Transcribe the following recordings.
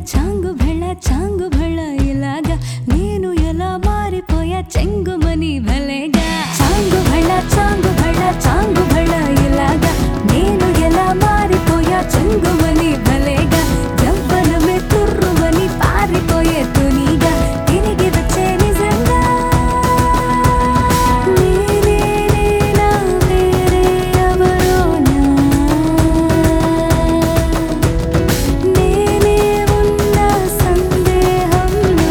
చాంగు భళ చాంగు భళ ఇలాగా నేను ఎలా మారిపోయా చెంగుమని భలేగా చాంగు భళ చాంగు భళ చాంగు భళ ఇలాగా నేను ఎలా మారిపోయా చెంగుమని భలేగా యవ్వనమే తుర్రుమని పారిపోయే తునిగా తిరిగి వచ్చే నిజంగా నేనే నేనా వేరే ఎవరోనా నేనే ఉన్న సందేహంలోనా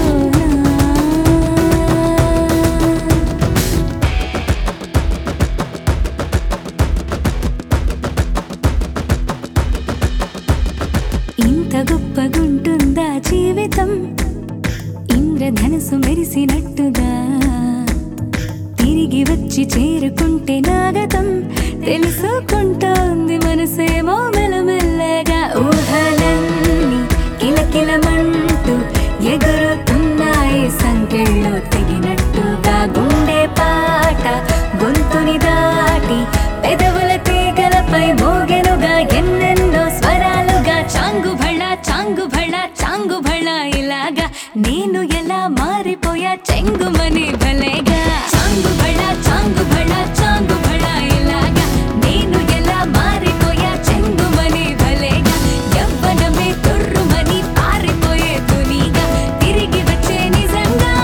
ఇంత గొప్పగుంటుందా జీవితం ఇంద్రధనుసు మెరిసినట్టుగా తిరిగి వచ్చి చేరుకుంటే నాగతం తెలుసుకుంటోంది మనసేమో మెల్లమెల్లగా ఊహలన్నీ కిలకిలమంటూ ఎగురుతున్నాయి సంఖ్యల్లో తెగినట్టుగా గుండె పాట గొంతుని దాటి పెదవుల తీగలపై మోగెనుగా ఎన్నెన్నో స్వరాలుగా చాంగు భళ చాంగు భళ చాంగు భళ ఇలాగా నేను ఎలా మారిపోయా చెంగుమని భలేగా చాంగు భళ చాంగు భళ చాంగు భళ ఇలాగా నేను ఎలా మారిపోయా చెంగుమని భలేగా యవ్వనమే తుర్రుమని పారిపోయే తునిగా తిరిగి వచ్చే నిజంగా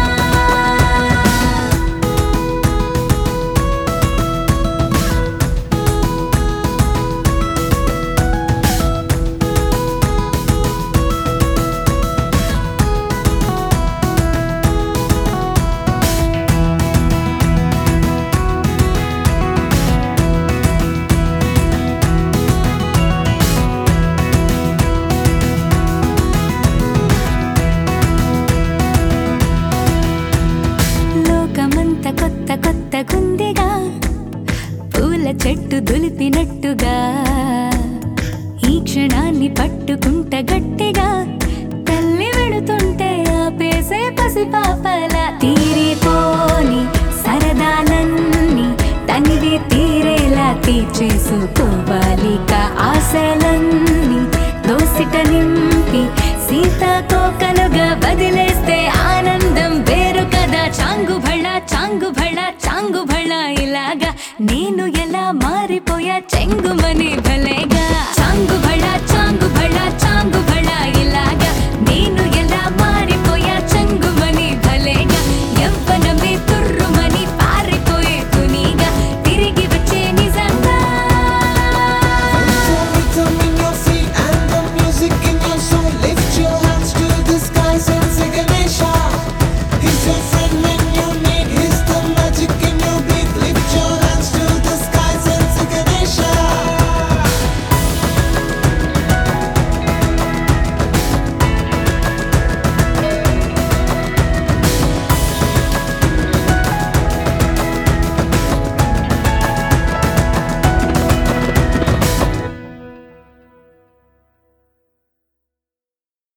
లోకమంత కొత్త కొత్త గుందిగా పూల చెట్టు దులిపినట్టుగా ఈ క్షణాన్ని పట్టుకుంట గట్టిగా తల్లి వెడుతుంటే ఆపేసే పసిపాపల తీరిపోని సరదాలన్నీ తనివి తీరేలా తీర్చేసుకోవాలిక ఆశలన్నీ దోసిట నింపి సీతాకోకలుగా వదిలేస్తే ఆనందం వేరు కదా చాంగు భళ చాంగు భళ చాంగు భళ ఇలాగా నేను ఎలా మారిపోయా చెంగుమని భలే